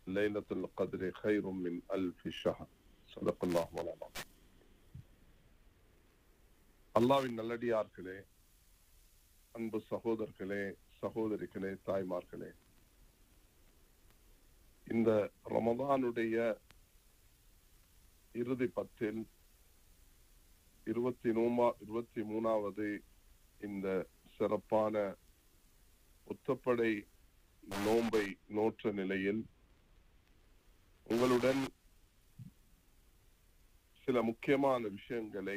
ليلة القدر خير من ألف شهر صدق الله مولانا அல்லாவின் நல்லடியார்களே அன்பு சகோதரர்களே சகோதரிகளே தாய்மார்களே இந்த ரமதானுடைய இறுதி பத்தில் இருபத்தி நூமா இருபத்தி மூணாவது இந்த சிறப்பான ஒத்தப்படை நோன்பை நோற்ற நிலையில் உங்களுடன் சில முக்கியமான விஷயங்களை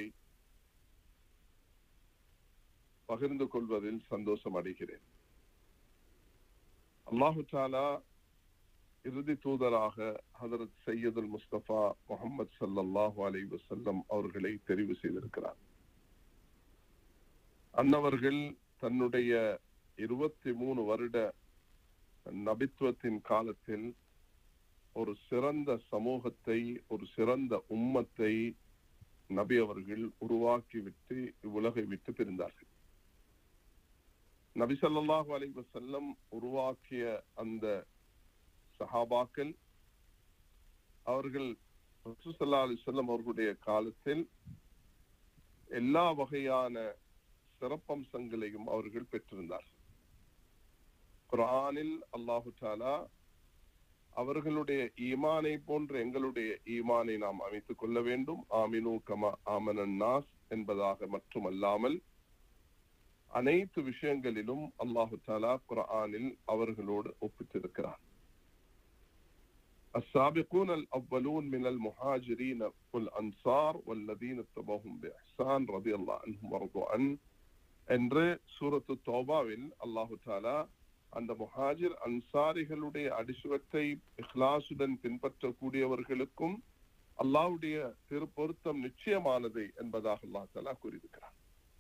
பகிர்ந்து கொள்வதில் சந்தோஷம் அடைகிறேன் அல்லாஹு தாலா இறுதி தூதராக ஹதரத் சையதுல் முஸ்தபா முகமது சல்லல்லாஹு அலை வசல்லம் அவர்களை தெரிவு செய்திருக்கிறார் அன்னவர்கள் தன்னுடைய இருபத்தி மூணு வருட நபித்துவத்தின் காலத்தில் ஒரு சிறந்த சமூகத்தை ஒரு சிறந்த உம்மத்தை நபி அவர்கள் உருவாக்கிவிட்டு இவ்வுலகை விட்டு பிரிந்தார்கள் நபி ஸல்லல்லாஹு அலைஹி வஸல்லம் உருவாக்கிய அந்த சஹாபாக்கள் அவர்கள் ரசூல் ஸல்லல்லாஹு அலைஹி வஸல்லம் அவர்களுடைய காலத்தில் எல்லா வகையான சிறப்பம்சங்களையும் அவர்கள் பெற்றிருந்தார்கள் குர்ஆனில் அல்லாஹு தாலா அவர்களுடைய ஈமானை போன்ற எங்களுடைய ஈமானை நாம் அமைத்துக் கொள்ள வேண்டும் ஆமினு கமா ஆமனன் நாஸ் என்பதாக மட்டுமல்லாமல் அனைத்து விஷயங்களிலும் அல்லாஹு தாலா குர்ஆனில் அவர்களோடு ஒப்பிட்டிருக்கிறார் السابقون الأولون من المهاجرين والأنصار والذين اتبعهم بإحسان رضي الله عنهم ورضوا عنه என்று சூரத்து தௌபாவில் அல்லாஹு தாலா அந்த முஹாஜிர் அன்சாரிகளுடைய அடிசுவத்தை இஹ்லாசுடன் பின்பற்றக்கூடியவர்களுக்கும் அல்லாஹ்வுடைய திருப்பொருத்தம் நிச்சயமானது என்பதாக அல்லாஹ் தாலா கூறியிருக்கிறார்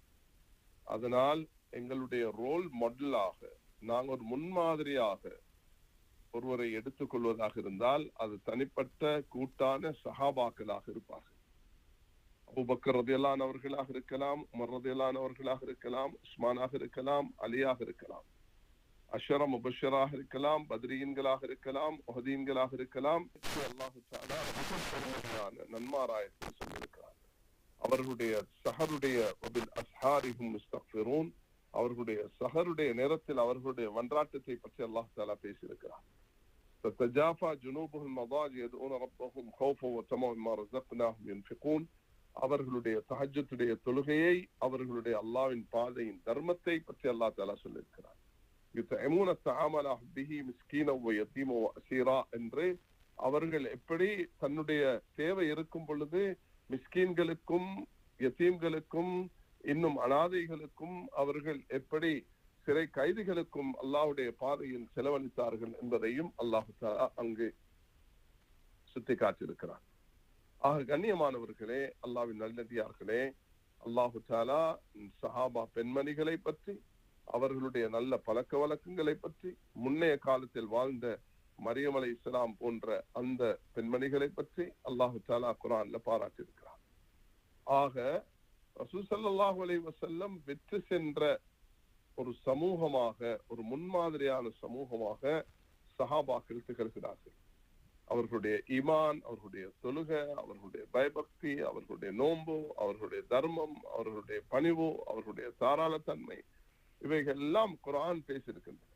அதனால் எங்களுடைய ரோல் மாடலாக நாங்கள் ஒரு முன்மாதிரியாக ஒருவரை எடுத்துக்கொள்வதாக இருந்தால் அது தனிப்பட்ட கூட்டான சஹாபாக்களாக இருப்பார்கள் அபுபக்கர் ரதியலான் அவர்களாக இருக்கலாம் உமர் ரதியலான் அவர்களாக இருக்கலாம் உஸ்மானாக இருக்கலாம் அலியாக இருக்கலாம் அஷர முபஷராக இருக்கலாம் பத்ரீன்களாக இருக்கலாம் ஒஹதீன்களாக இருக்கலாம் அல்லாஹு தாலா மிக பெருமையான நன்மாராயத்தை சொல்லியிருக்கிறார் அவர்களுடைய சஹருடைய வபில் அஸ்ஹாரிஹும் முஸ்தக்ஃபிரூன் அவர்களுடைய சஹருடைய நேரத்தில் அவர்களுடைய வன்றாட்டத்தை பற்றி அல்லாஹ் தாலா பேசியிருக்கிறார் تتجافى جنوبهم المضاجع يدعون ربهم خوفا وطمعا مما رزقناهم ينفقون அவர்களுடைய தஹஜத்துடைய தொழுகையை அவர்களுடைய அல்லாவின் பாதையின் தர்மத்தை பற்றி அல்லா தாலா சொல்லியிருக்கிறார் யுத்தமுன தஆமல பிஹி மிஸ்கீன வ யதீம வ அசீரா என்று அவர்கள் எப்படி தன்னுடைய தேவை இருக்கும் பொழுது மிஸ்கீன்களுக்கும் யத்தீம்களுக்கும் இன்னும் அனாதைகளுக்கும் அவர்கள் எப்படி சிறை கைதிகளுக்கும் அல்லாஹ்வுடைய பாதையில் செலவழித்தார்கள் என்பதையும் அல்லாஹு தாலா அங்கு சுட்டி காட்டியிருக்கிறார் ஆக கண்ணியமானவர்களே அல்லாவின் நல்லதியார்களே அல்லாஹு தாலா சஹாபா பெண்மணிகளை பற்றி அவர்களுடைய நல்ல பழக்க வழக்கங்களை பற்றி முன்னைய காலத்தில் வாழ்ந்த மரியம் அலை இஸ்லாம் போன்ற அந்த பெண்மணிகளை பற்றி அல்லாஹு தாலா குரான்ல பாராட்டியிருக்கிறார் ஆக ரசூசல்லாஹு அலை வசல்லம் வெற்றி சென்ற ஒரு சமூகமாக ஒரு முன்மாதிரியான சமூகமாக சஹாபாக்கள் திகழ்கிறார்கள் அவர்களுடைய ஈமான் அவர்களுடைய தொழுகை அவர்களுடைய பயபக்தி அவர்களுடைய நோன்பு அவர்களுடைய தர்மம் அவர்களுடைய பணிவு அவர்களுடைய தாராளத்தன்மை இவைகள் எல்லாம் குரான் பேசியிருக்கின்றன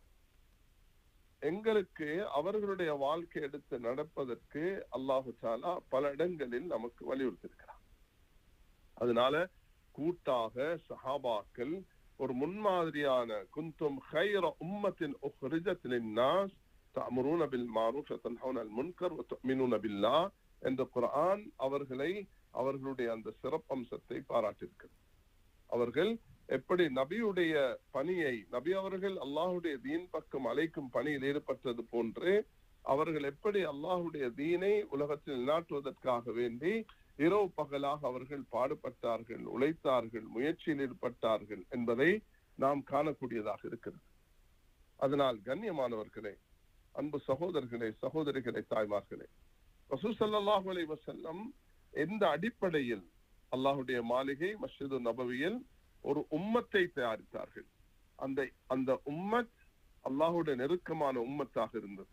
எங்களுக்கு அவர்களுடைய வாழ்க்கை எடுத்து நடப்பதற்கு அல்லாஹு சாலா பல இடங்களில் நமக்கு வலியுறுத்தியிருக்கிறார் அதனால கூட்டாக சஹாபாக்கள் ஒரு முன்மாதிரியான குந்தும் ஹைர உம்மத்தின் உஹ்ரிஜத் லின்னாஸ் தஅமுரூன பில் மாரூஃப் வதன்ஹவுன அல் முன்கர் வதுமினூன பில்லாஹ் என்ற குர்ஆன் அவர்களை அவர்களுடைய அந்த சிறப்பம்சத்தை பாராட்டியிருக்கிறது அவர்கள் எப்படி நபியுடைய பணியை நபி அவர்கள் அல்லாஹுடைய தீன் பக்கம் அழைக்கும் பணியில் ஈடுபட்டது போன்று அவர்கள் எப்படி அல்லாஹுடைய தீனை உலகத்தில் நாட்டுவதற்காக வேண்டி இரவு பகலாக அவர்கள் பாடுபட்டார்கள் உழைத்தார்கள் முயற்சியில் ஈடுபட்டார்கள் என்பதை நாம் காணக்கூடியதாக இருக்கிறது அதனால் கண்ணியமானவர்களே அன்பு சகோதரர்களே சகோதரிகளே தாய்மார்களே ரசூசல்லாஹு அலை வசல்லம் எந்த அடிப்படையில் அல்லாஹுடைய மாளிகை மஸ்ஜிது நபவியில் ஒரு உம்மத்தை தயாரித்தார்கள் அந்த அந்த உம்மத் அல்லாஹுடைய நெருக்கமான உம்மத்தாக இருந்தது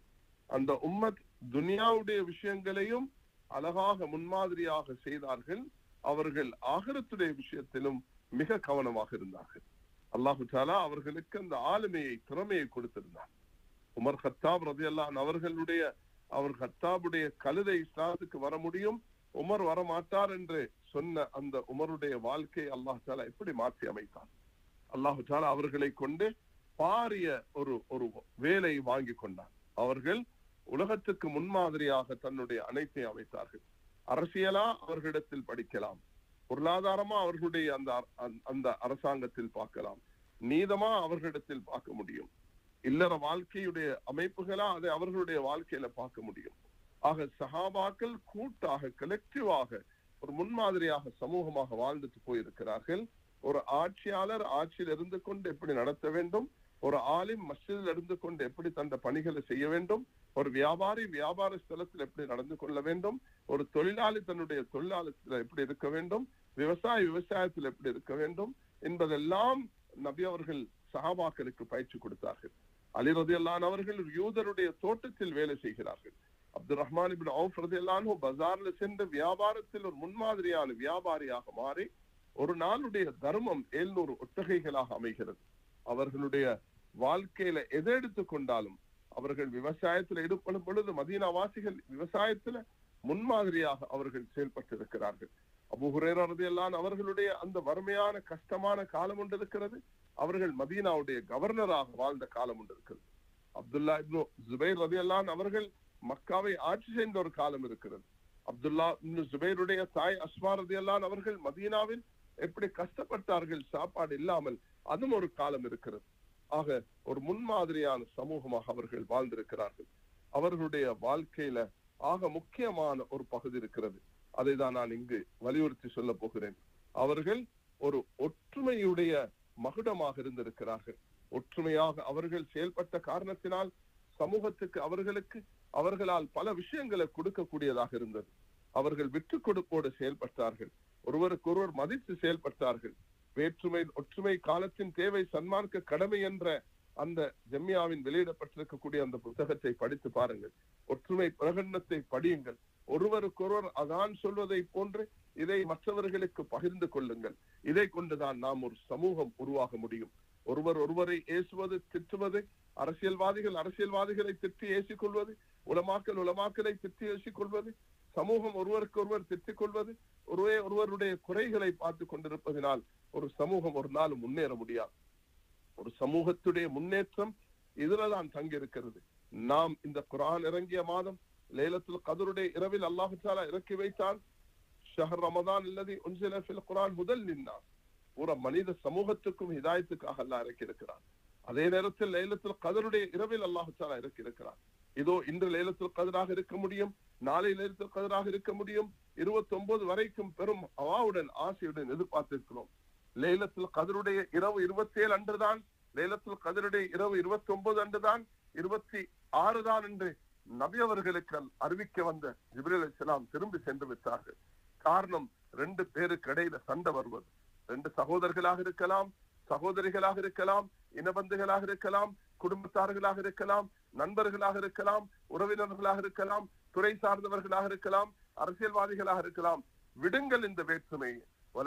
அந்த உம்மத் துனியாவுடைய விஷயங்களையும் அழகாக முன்மாதிரியாக செய்தார்கள் அவர்கள் ஆகரத்துடைய விஷயத்திலும் மிக கவனமாக இருந்தார்கள் அல்லாஹு தாலா அவர்களுக்கு அந்த ஆளுமையை திறமையை கொடுத்திருந்தார் உமர் ஹத்தாப் ரதியல்லான் அவர்களுடைய அவர் ஹத்தாபுடைய கழுதை இஸ்லாத்துக்கு வர முடியும் உமர் வரமாட்டார் என்று சொன்ன அந்த உமருடைய வாழ்க்கையை அல்லாஹ் தாலா எப்படி மாற்றி அமைத்தார் அல்லாஹு தாலா அவர்களை கொண்டு பாரிய ஒரு ஒரு வேலை வாங்கி கொண்டார் அவர்கள் உலகத்துக்கு முன்மாதிரியாக தன்னுடைய அனைத்தை அமைத்தார்கள் அரசியலா அவர்களிடத்தில் படிக்கலாம் பொருளாதாரமா அவர்களுடைய அந்த அந்த அரசாங்கத்தில் பார்க்கலாம் நீதமா அவர்களிடத்தில் பார்க்க முடியும் இல்லற வாழ்க்கையுடைய அமைப்புகளா அதை அவர்களுடைய வாழ்க்கையில பார்க்க முடியும் ஆக சஹாபாக்கள் கூட்டாக கலெக்டிவாக ஒரு முன்மாதிரியாக சமூகமாக வாழ்ந்துட்டு போயிருக்கிறார்கள் ஒரு ஆட்சியாளர் ஆட்சியில் இருந்து கொண்டு எப்படி நடத்த வேண்டும் ஒரு ஆலிம் மஸ்ஜிதில் இருந்து கொண்டு எப்படி தந்த பணிகளை செய்ய வேண்டும் ஒரு வியாபாரி வியாபார ஸ்தலத்தில் எப்படி நடந்து கொள்ள வேண்டும் ஒரு தொழிலாளி தன்னுடைய தொழிலாளத்தில் எப்படி இருக்க வேண்டும் விவசாய விவசாயத்தில் எப்படி இருக்க வேண்டும் என்பதெல்லாம் நபி அவர்கள் சஹாபாக்களுக்கு பயிற்சி கொடுத்தார்கள் அலி ரதியல்லான் அவர்கள் யூதருடைய தோட்டத்தில் வேலை செய்கிறார்கள் அப்துல் ரஹ்மான் இபின் அவுஃப் ரதியல்லான் பஜார்ல சென்று வியாபாரத்தில் ஒரு முன்மாதிரியான வியாபாரியாக மாறி ஒரு நாளுடைய தர்மம் எழுநூறு ஒட்டகைகளாக அமைகிறது அவர்களுடைய வாழ்க்கையில எதை எடுத்து கொண்டாலும் அவர்கள் விவசாயத்துல ஈடுபடும் பொழுது மதீனா வாசிகள் விவசாயத்துல முன்மாதிரியாக அவர்கள் செயல்பட்டிருக்கிறார்கள் அபு ஹுரேரதையெல்லாம் அவர்களுடைய அந்த வறுமையான கஷ்டமான காலம் ஒன்று இருக்கிறது அவர்கள் மதீனாவுடைய கவர்னராக வாழ்ந்த காலம் ஒன்று இருக்கிறது அப்துல்லா இப்னு ஜுபைர் ரதியல்லான் அவர்கள் மக்காவை ஆட்சி செய்த ஒரு காலம் இருக்கிறது அப்துல்லா இப்னு ஜுபைருடைய தாய் அஸ்மா ரதியல்லான் அவர்கள் மதீனாவில் எப்படி கஷ்டப்பட்டார்கள் சாப்பாடு இல்லாமல் அதுவும் ஒரு காலம் இருக்கிறது ஆக ஒரு முன்மாதிரியான சமூகமாக அவர்கள் வாழ்ந்திருக்கிறார்கள் அவர்களுடைய வாழ்க்கையில ஆக முக்கியமான ஒரு பகுதி இருக்கிறது அதை தான் நான் இங்கு வலியுறுத்தி சொல்ல போகிறேன் அவர்கள் ஒரு ஒற்றுமையுடைய மகுடமாக இருந்திருக்கிறார்கள் ஒற்றுமையாக அவர்கள் செயல்பட்ட காரணத்தினால் சமூகத்துக்கு அவர்களுக்கு அவர்களால் பல விஷயங்களை கொடுக்கக்கூடியதாக இருந்தது அவர்கள் விட்டு கொடுப்போடு செயல்பட்டார்கள் ஒருவருக்கு ஒருவர் மதித்து செயல்பட்டார்கள் வேற்றுமை ஒற்றுமை காலத்தின் தேவை சன்மார்க்க கடமை என்ற அந்த ஜெம்யாவின் வெளியிடப்பட்டிருக்கக்கூடிய அந்த புத்தகத்தை படித்து பாருங்கள் ஒற்றுமை பிரகடனத்தை படியுங்கள் ஒருவருக்கொருவர் அதான் சொல்வதை போன்று இதை மற்றவர்களுக்கு பகிர்ந்து கொள்ளுங்கள் இதை கொண்டுதான் நாம் ஒரு சமூகம் உருவாக முடியும் ஒருவர் ஒருவரை ஏசுவது திட்டுவது அரசியல்வாதிகள் அரசியல்வாதிகளை திட்டி ஏசிக் கொள்வது உலமாக்கல் உலமாக்கலை திட்டி ஏசிக் கொள்வது சமூகம் ஒருவருக்கு ஒருவர் திட்டிக் கொள்வது ஒருவே ஒருவருடைய குறைகளை பார்த்து கொண்டிருப்பதனால் ஒரு சமூகம் ஒரு நாள் முன்னேற முடியாது ஒரு சமூகத்துடைய முன்னேற்றம் இதுலதான் தங்கி இருக்கிறது நாம் இந்த குரான் இறங்கிய மாதம் லேலத்துல் கதருடைய இரவில் அல்லாஹு தாலா இறக்கி வைத்தான் ஷஹர் ரமதான் இல்லது உன்சில ஃபில் குரான் முதல் நின்றான் பூரா மனித சமூகத்துக்கும் ஹிதாயத்துக்காக அல்லாஹ் இறக்கி இருக்கிறான் அதே நேரத்தில் லைலத்துல் கதருடைய இரவில் அல்லாஹு தாலா இறக்கி இருக்கிறான் இதோ இன்று லைலத்துல் கதராக இருக்க முடியும் நாளை லைலத்துல் கதராக இருக்க முடியும் இருபத்தி ஒன்பது வரைக்கும் பெரும் அவாவுடன் ஆசையுடன் எதிர்பார்த்திருக்கிறோம் லைலத்துல் கதருடைய இரவு இருபத்தி ஏழு அன்றுதான் லைலத்துல் கதருடைய இரவு இருபத்தி ஒன்பது அன்றுதான் இருபத்தி ஆறு தான் என்று நபி அவர்களுக்கு அறிவிக்க வந்த ஜிப்ரேல் இஸ்லாம் திரும்பி சென்று விட்டார்கள் காரணம் ரெண்டு பேருக்கு இடையில சண்டை வருவது ரெண்டு சகோதரர்களாக இருக்கலாம் சகோதரிகளாக இருக்கலாம் இனபந்துகளாக இருக்கலாம் குடும்பத்தார்களாக இருக்கலாம் நண்பர்களாக இருக்கலாம் உறவினர்களாக இருக்கலாம் துறை சார்ந்தவர்களாக இருக்கலாம் அரசியல்வாதிகளாக இருக்கலாம் விடுங்கள் இந்த வேற்றுமையை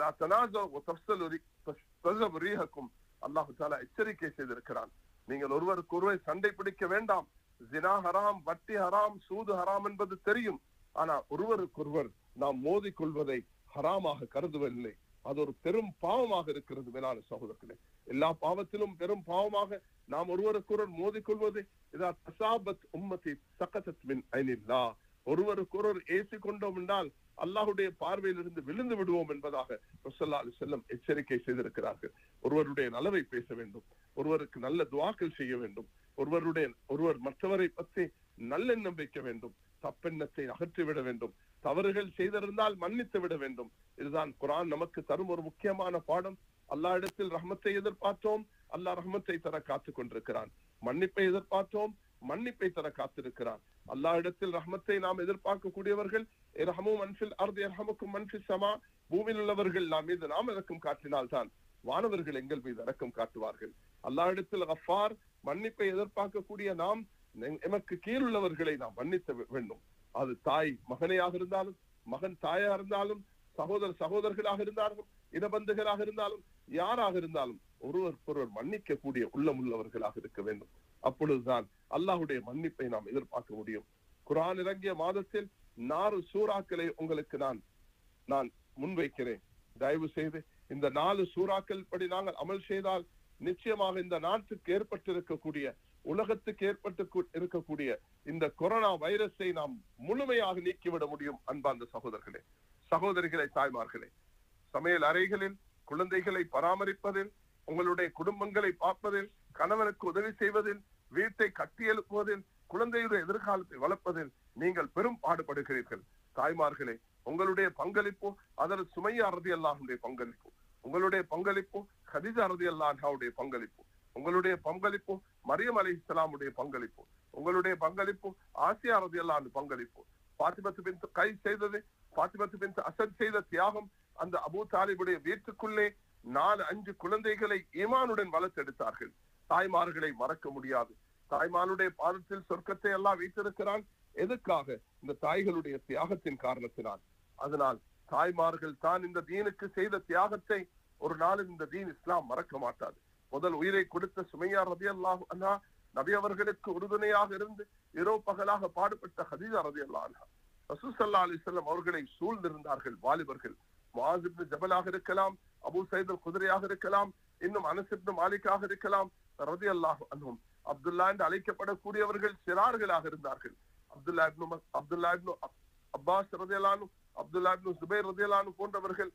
அல்லாஹு தாலா எச்சரிக்கை செய்திருக்கிறான் நீங்கள் ஒருவருக்கு ஒருவர் சண்டை பிடிக்க வேண்டாம் ஜினா ஹராம் வட்டி ஹராம் சூது ஹராம் என்பது தெரியும் ஆனா ஒருவருக்கொருவர் நாம் மோதி கொள்வதை ஹராமாக கருதுவதில்லை அது ஒரு பெரும் பாவமாக இருக்கிறது மேலான சகோதரர்களே எல்லா பாவத்திலும் பெரும் பாவமாக நாம் ஒருவருக்கொருவர் மோதிக்கொள்வது இதா தசாபத் உம்மத்தி சக்கசத் மின் ஐனில்லா ஒருவருக்கொருவர் ஏசி கொண்டோம் என்றால் அல்லாஹுடைய பார்வையிலிருந்து விழுந்து விடுவோம் என்பதாக ரசல்லா அலி செல்லம் எச்சரிக்கை செய்திருக்கிறார்கள் ஒருவருடைய நலவை பேச வேண்டும் ஒருவருக்கு நல்ல துவாக்கள் செய்ய வேண்டும் ஒருவருடைய ஒருவர் மற்றவரை பற்றி நல்லெண்ணம் வைக்க வேண்டும் தப்பெண்ணத்தை அகற்றிவிட வேண்டும் தவறுகள் செய்திருந்தால் மன்னித்து விட வேண்டும் இதுதான் குரான் நமக்கு தரும் ஒரு முக்கியமான பாடம் அல்லா இடத்தில் ரஹமத்தை எதிர்பார்த்தோம் அல்லாஹ் ரஹமத்தை தர காத்துக் கொண்டிருக்கிறான் மன்னிப்பை எதிர்பார்த்தோம் மன்னிப்பை தர காத்திருக்கிறான் அல்லா இடத்தில் ரஹமத்தை நாம் எதிர்பார்க்கக்கூடியவர்கள் இரஹமும் மன்பில் அர்து இரஹமுக்கும் மன்பில் சமா பூமியில் உள்ளவர்கள் நாம் மீது நாம் இறக்கம் காட்டினால் தான் வானவர்கள் எங்கள் மீது இறக்கம் காட்டுவார்கள் அல்லா இடத்தில் அஃபார் மன்னிப்பை எதிர்பார்க்கக்கூடிய நாம் நெ- எமக்கு கீழுள்ளவர்களை நாம் மன்னித்த வே- வேண்டும் அது தாய் மகனையாக இருந்தாலும் மகன் தாயா இருந்தாலும் சகோதர சகோதரர்களாக இருந்தாலும் இனபந்துகளாக இருந்தாலும் யாராக இருந்தாலும் ஒருவருக்கொருவர் மன்னிக்க கூடிய உள்ளம் உள்ளவர்களாக இருக்க வேண்டும் அப்பொழுதுதான் அல்லாஹ்வுடைய மன்னிப்பை நாம் எதிர்பார்க்க முடியும் குர்ஆன் இறங்கிய மாதத்தில் நாலு சூறாக்களை உங்களுக்கு நான் நான் முன்வைக்கிறேன் தயவு செய்து இந்த நாலு சூறாக்கள் படி நாங்கள் அமல் செய்தால் நிச்சயமாக இந்த நாட்டுக்கு ஏற்பட்டிருக்கக்கூடிய உலகத்துக்கு ஏற்பட்டு கு- இருக்கக்கூடிய இந்த கொரோனா வைரஸை நாம் முழுமையாக நீக்கிவிட முடியும் அன்பார்ந்த சகோதரர்களே சகோதரிகளே தாய்மார்களே சமையல் அறைகளில் குழந்தைகளை பராமரிப்பதில் உங்களுடைய குடும்பங்களை பார்ப்பதில் கணவனுக்கு உதவி செய்வதில் வீட்டை கட்டி எழுப்புவதில் குழந்தையுடைய எதிர்காலத்தை வளர்ப்பதில் நீங்கள் பெரும் பாடுபடுகிறீர்கள் தாய்மார்களே உங்களுடைய பங்களிப்பு அதற்கு சுமையா ரதி அல்லாஹுடைய பங்களிப்பு உங்களுடைய பங்களிப்பு ஹதிஜா ரதி அல்லாஹாவுடைய பங்களிப்பு உங்களுடைய பங்களிப்பு மரியம் அலி இஸ்லாமுடைய பங்களிப்பு உங்களுடைய பங்களிப்பு ஆசியா ரதி அல்லாஹ் பங்களிப்பு பாத்திமத்து பின் கை செய்தது பாத்திமத்து பின் அசத் செய்த தியாகம் அந்த அபூ தாலிபுடைய வீட்டுக்குள்ளே நாலு அஞ்சு குழந்தைகளை ஈமானுடன் வளர்த்தெடுத்தார்கள் தாய்மார்களை மறக்க முடியாது தாய்மாருடைய பாதத்தில் சொர்க்கத்தை எல்லாம் வைத்திருக்கிறான் எதுக்காக இந்த தாய்களுடைய தியாகத்தின் காரணத்தினால் அதனால் தாய்மார்கள் தான் இந்த தீனுக்கு செய்த தியாகத்தை ஒரு நாளும் இந்த தீன் இஸ்லாம் மறக்க மாட்டாது முதல் உயிரை கொடுத்த சுமையா ரதி அல்லாஹ் அண்ணா நபி அவர்களுக்கு உறுதுணையாக இருந்து இரவு பகலாக பாடுபட்ட ஹதீஜா ரதி அல்லா அன்ஹா ரசூசல்லா அலிசல்லம் அவர்களை சூழ்ந்திருந்தார்கள் வாலிபர்கள் முஆஸ் ஜபலாக இருக்கலாம் அபூ சைத் அல் குதிரையாக இருக்கலாம் இன்னும் அனஸ் இப்னு மாலிக்காக இருக்கலாம் ரதி அல்லாஹ் அன்ஹும் அப்துல்லா என்று அழைக்கப்படக்கூடியவர்கள் சிறார்களாக இருந்தார்கள் அப்துல்லா இப்னு மஸ்- அப்துல்லா இப்னு அப்- அப்பாஸ் ரதியலானு அப்துல்லா இப்னு சுபைர் ரதியலானு போன்றவர்கள்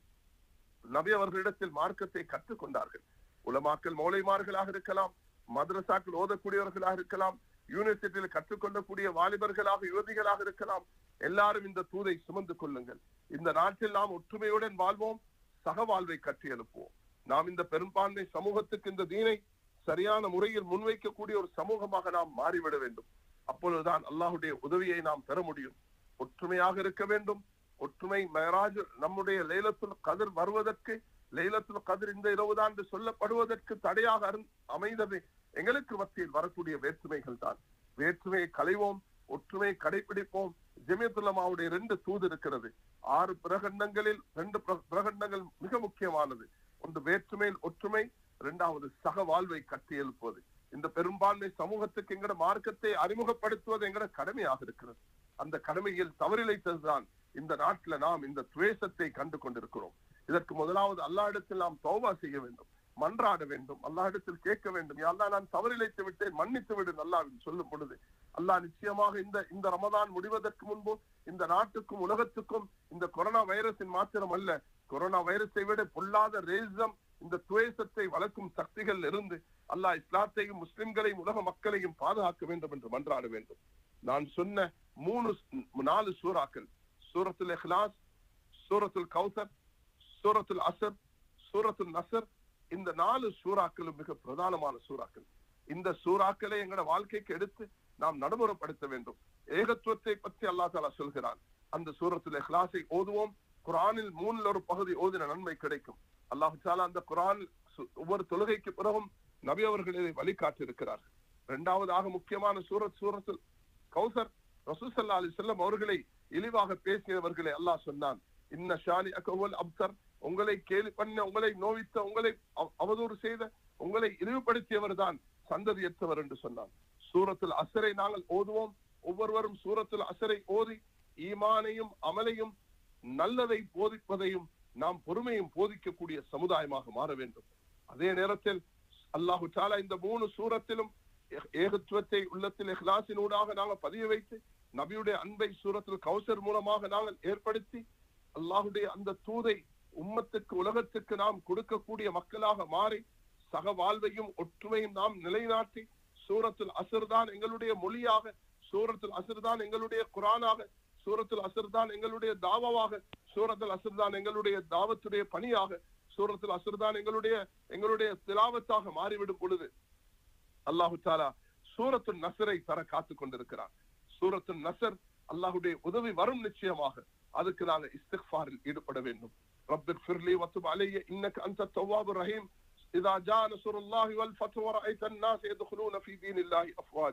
நபி அவர்களிடத்தில் மார்க்கத்தை கற்றுக்கொண்டார்கள் உலமாக்கள் மௌலைமார்களாக இருக்கலாம் மദ്രസാக்கள் ஓதக்கூடியவர்களாக இருக்கலாம் யூனிவர்சிட்டியில் கற்றுக்கொள்ளக்கூடிய வாலிபர்களாக யுவதிகளாக இருக்கலாம் எல்லாரும் இந்த தூதை சுமந்து கொள்ளுங்கள் இந்த நாட்டில் நாம் ஒற்றுமையுடன் வாழ்வோம் சக வாழ்வை கட்டி எழுப்புவோம் நாம் இந்த பெரும்பான்மை சமூகத்துக்கு இந்த தீனை சரியான முறையில் முன்வைக்கக்கூடிய ஒரு சமூகமாக நாம் மாறிவிட வேண்டும் அப்பொழுதுதான் அல்லாஹுடைய உதவியை நாம் பெற முடியும் ஒற்றுமையாக இருக்க வேண்டும் ஒற்றுமை மேராஜ் நம்முடைய லைலத்துல் கதிர் வருவதற்கு லைலத்துல் கதிர் இந்த இரவுதான் என்று சொல்லப்படுவதற்கு தடையாக அருந்- அமைந்தது எங்களுக்கு மத்தியில் வரக்கூடிய வேற்றுமைகள் தான் வேற்றுமையை களைவோம் ஒற்றுமையை கடைபிடிப்போம் ஜெமியத்துல்லமாவுடைய ரெண்டு தூது இருக்கிறது ஆறு பிரகண்டங்களில் ரெண்டு பிர- பிரகண்டங்கள் மிக முக்கியமானது ஒன்று வேற்றுமையில் ஒற்றுமை இரண்டாவது சக வாழ்வை கட்டி எழுப்புவது இந்த பெரும்பான்மை சமூகத்துக்கு எங்கட மார்க்கத்தை அறிமுகப்படுத்துவது எங்கட கடமையாக இருக்கிறது அந்த கடமையில் தவறிழைத்ததுதான் இந்த நாட்டில் நாம் இந்த துவேஷத்தை கண்டு கொண்டிருக்கிறோம் இதற்கு முதலாவது அல்லா இடத்தில் நாம் தௌபா செய்ய வேண்டும் மன்றாட வேண்டும் அல்லாஹ் இடத்தில் கேட்க வேண்டும் அல்லாஹ் நான் தவறிழைத்து விட்டேன் மன்னித்து விடு அல்லாஹ் சொல்லும் பொழுது அல்லாஹ் நிச்சயமாக இந்த இந்த ரமதான் முடிவதற்கு முன்பு இந்த நாட்டுக்கும் உலகத்துக்கும் இந்த கொரோனா வைரஸின் மாத்திரம் அல்ல கொரோனா வைரஸை விட பொல்லாத ரேசம் இந்த துவேஷத்தை வளர்க்கும் சக்திகள் இருந்து அல்லாஹ் இஸ்லாத்தையும் முஸ்லிம்களையும் உலக மக்களையும் பாதுகாக்க வேண்டும் என்று மன்றாட வேண்டும் நான் சொன்ன மூணு நாலு சூறாக்கள் சூரத்துல் இஹ்லாஸ் சூரத்துல் கௌசர் சூரத்துல் அசர் சூரத்துல் நசர் இந்த நாலு சூறாக்களும் மிக பிரதானமான சூறாக்கள் இந்த சூறாக்களை எங்களோட வாழ்க்கைக்கு எடுத்து நாம் நடைமுறைப்படுத்த வேண்டும் ஏகத்துவத்தை பற்றி அல்லாஹ் தாலா சொல்கிறான் அந்த சூரத்துல் இஹ்லாஸை ஓதுவோம் குரானில் மூணில் ஒரு பகுதி ஓதின நன்மை கிடைக்கும் அல்லாஹு தாலா அந்த குரான் ஒவ்வொரு தொழுகைக்கு பிறகும் நபி அவர்கள் இதை வழிகாட்டி இருக்கிறார்கள் இரண்டாவதாக முக்கியமான சூரத் சூரத்துல் கௌசர் ரசூசல்லா அலி செல்லம் அவர்களை இழிவாக பேசியவர்களை அல்லாஹ் சொன்னான் இன்ன ஷானி அகவல் அப்சர் உங்களை கேலி பண்ண உங்களை நோவித்த உங்களை அவ- அவதூறு செய்த உங்களை இழிவுபடுத்தியவர் தான் சந்ததியற்றவர் என்று சொன்னான் சூரத்தில் அசரை நாங்கள் ஓதுவோம் ஒவ்வொருவரும் சூரத்தில் அசரை ஓதி ஈமானையும் அமலையும் நல்லதை போதிப்பதையும் நாம் பொறுமையும் போதிக்கக்கூடிய சமுதாயமாக மாற வேண்டும் அதே நேரத்தில் அல்லாஹு தாலா இந்த மூணு சூரத்திலும் ஏ- ஏகத்துவத்தை உள்ளத்தில் இஹ்லாசினூடாக நாங்கள் பதிய வைத்து நபியுடைய அன்பை சூரத்தில் கௌசர் மூலமாக நாங்கள் ஏற்படுத்தி அல்லாஹுடைய அந்த தூதை உம்மத்துக்கு உலகத்துக்கு நாம் கொடுக்கக்கூடிய மக்களாக மாறி சக வாழ்வையும் ஒற்றுமையும் நாம் நிலைநாட்டி சூரத்துல் அசர் தான் எங்களுடைய மொழியாக சூரத்துல் அசர் தான் எங்களுடைய குரானாக சூரத்துல் அசர் தான் எங்களுடைய தாவாவாக சூரத்துல் அசர் தான் எங்களுடைய தாவத்துடைய பணியாக சூரத்துல் அசர் தான் எங்களுடைய எங்களுடைய திலாவத்தாக மாறிவிடும் பொழுது அல்லாஹு தாலா சூரத்துல் நசரை தர காத்துக் கொண்டிருக்கிறார் சூரத்துல் நசர் அல்லாஹுடைய உதவி வரும் நிச்சயமாக அதுக்கு நாங்க இஸ்திக்ஃபாரில் ஈடுபட வேண்டும் ரப்பிர் ஃபிர்லி வத்துப் அலைய இன்னக அன்த தவ்வாபுர் ரஹீம் إذا جاء نصر الله والفتح ورأيت الناس يدخلون في دين الله أفواجا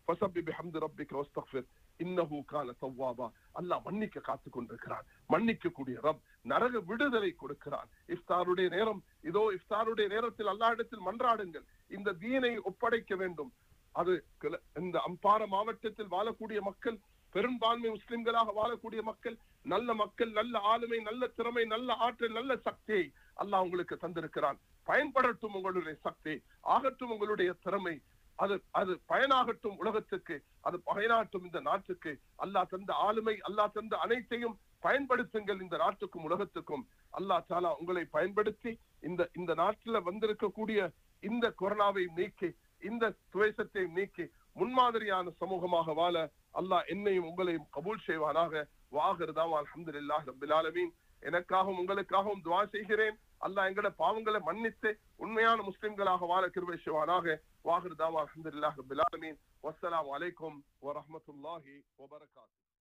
ஃபஸப்பி பிஹம்தி ரப்பிக வஸ்தக்ஃபிர் இன்னஹு கான தவ்வாபா அல்லாஹ் மன்னிக்க காத்து கொண்டிருக்கிறான் மன்னிக்க கூடிய ரப் நரக விடுதலை கொடுக்கிறான் இஃப்தாருடைய நேரம் இதோ இஃப்தாருடைய நேரத்தில் அல்லாஹ்விடத்தில் மன்றாடுங்கள் இந்த தீனை ஒப்படைக்க வேண்டும் அது கிள- இந்த அம்பார மாவட்டத்தில் வாழக்கூடிய மக்கள் பெரும்பான்மை முஸ்லிம்களாக வாழக்கூடிய மக்கள் நல்ல மக்கள் நல்ல ஆளுமை நல்ல திறமை நல்ல ஆற்றல் நல்ல சக்தியை அல்லாஹ் உங்களுக்கு தந்திருக்கிறான் பயன்படட்டும் உங்களுடைய சக்தி ஆகட்டும் உங்களுடைய திறமை அது அது பயனாகட்டும் உலகத்துக்கு அது பயனாட்டும் இந்த நாட்டுக்கு அல்லாஹ் தந்த ஆளுமை அல்லாஹ் தந்த அனைத்தையும் பயன்படுத்துங்கள் இந்த நாட்டுக்கும் உலகத்துக்கும் அல்லாஹ் தாலா உங்களை பயன்படுத்தி இந்த இந்த நாட்டுல வந்திருக்கக்கூடிய இந்த கொரோனாவை நீக்கி இந்த துவேஷத்தை நீக்கி முன்மாதிரியான சமூகமாக வாழ அல்லாஹ் என்னையும் உங்களையும் கபூல் செய்வானாக வாகிறதாம் அல்ஹம்துலில்லாஹ் ரப்பில் ஆலமீன் எனக்காகவும் உங்களுக்காகவும் துவா செய்கிறேன் அல்லாஹ் எங்கட பாவங்களை மன்னித்து உண்மையான முஸ்லிம்களாக வாழ கிருபை செய்வானாக வாகிறதாம் அல்ஹம்துலில்லாஹ் ரப்பில் ஆலமீன் வஸ்ஸலாமு அலைக்கும் வரஹ்மத்துல்லாஹி வபரகாத்துஹு